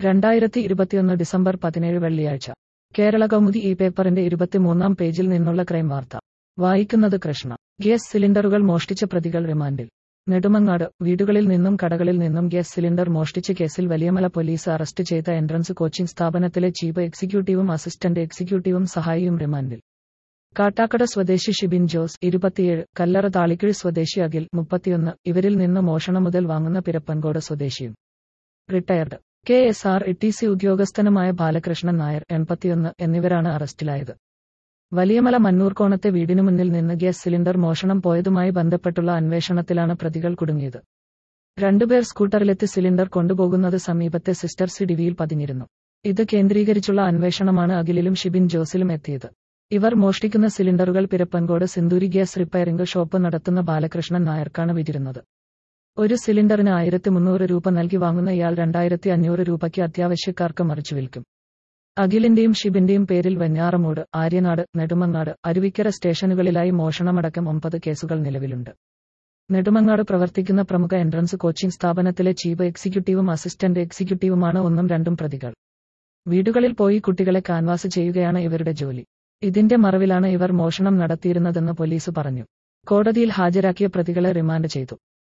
രണ്ടായിരത്തി ഇരുപത്തിയൊന്ന് ഡിസംബർ പതിനേഴ് വെള്ളിയാഴ്ച കേരള കൗമുദി ഈ പേപ്പറിന്റെ ഇരുപത്തിമൂന്നാം പേജിൽ നിന്നുള്ള ക്രൈം വാർത്ത വായിക്കുന്നത് കൃഷ്ണ ഗ്യാസ് സിലിണ്ടറുകൾ മോഷ്ടിച്ച പ്രതികൾ റിമാൻഡിൽ നെടുമങ്ങാട് വീടുകളിൽ നിന്നും കടകളിൽ നിന്നും ഗ്യാസ് സിലിണ്ടർ മോഷ്ടിച്ച കേസിൽ വലിയമല പോലീസ് അറസ്റ്റ് ചെയ്ത എൻട്രൻസ് കോച്ചിംഗ് സ്ഥാപനത്തിലെ ചീഫ് എക്സിക്യൂട്ടീവും അസിസ്റ്റന്റ് എക്സിക്യൂട്ടീവും സഹായിയും റിമാൻഡിൽ കാട്ടാക്കട സ്വദേശി ഷിബിൻ ജോസ് ഇരുപത്തിയേഴ് കല്ലറ താളിക്കിഴ് സ്വദേശി അഖിൽ മുപ്പത്തിയൊന്ന് ഇവരിൽ നിന്ന് മോഷണം മുതൽ വാങ്ങുന്ന പിരപ്പൻകോട് സ്വദേശിയും retired K S R T C സി ഉദ്യോഗസ്ഥനുമായ ബാലകൃഷ്ണൻ നായർ എൺപത്തിയൊന്ന് എന്നിവരാണ് അറസ്റ്റിലായത് വലിയമല മന്നൂർക്കോണത്തെ വീടിനു മുന്നിൽ നിന്ന് ഗ്യാസ് സിലിണ്ടർ മോഷണം പോയതുമായി ബന്ധപ്പെട്ടുള്ള അന്വേഷണത്തിലാണ് പ്രതികൾ കുടുങ്ങിയത് രണ്ടുപേർ സ്കൂട്ടറിലെത്തി സിലിണ്ടർ കൊണ്ടുപോകുന്നത് സമീപത്തെ സിസ്റ്റർ സി ഡിവിയിൽ പതിഞ്ഞിരുന്നു ഇത് കേന്ദ്രീകരിച്ചുള്ള അന്വേഷണമാണ് അഖിലിലും ഷിബിൻ ജോസിലും എത്തിയത് ഇവർ മോഷ്ടിക്കുന്ന സിലിണ്ടറുകൾ Pirappancode Sindoori gas repairing shop നടത്തുന്ന ബാലകൃഷ്ണൻ നായർക്കാണ് വിതിരുന്നത് ഒരു സിലിണ്ടറിന് ആയിരത്തി മുന്നൂറ് രൂപ നൽകി വാങ്ങുന്ന ഇയാൾ രണ്ടായിരത്തി അഞ്ഞൂറ് രൂപയ്ക്ക് അത്യാവശ്യക്കാർക്ക് മറിച്ചു വിൽക്കും അഖിലിന്റെയും ഷിബിന്റെയും പേരിൽ വെഞ്ഞാറമൂട് ആര്യനാട് നെടുമങ്ങാട് അരുവിക്കര സ്റ്റേഷനുകളിലായി മോഷണമടക്കം ഒമ്പത് കേസുകൾ നിലവിലുണ്ട് നെടുമങ്ങാട് പ്രവർത്തിക്കുന്ന പ്രമുഖ എൻട്രൻസ് കോച്ചിംഗ് സ്ഥാപനത്തിലെ ചീഫ് എക്സിക്യൂട്ടീവും അസിസ്റ്റന്റ് എക്സിക്യൂട്ടീവുമാണ് ഒന്നും രണ്ടും പ്രതികൾ വീടുകളിൽ പോയി കുട്ടികളെ കാൻവാസ് ചെയ്യുകയാണ് ഇവരുടെ ജോലി ഇതിന്റെ മറവിലാണ് ഇവർ മോഷണം നടത്തിയിരുന്നതെന്ന് പോലീസ് പറഞ്ഞു കോടതിയിൽ ഹാജരാക്കിയ പ്രതികളെ റിമാൻഡ് ചെയ്തു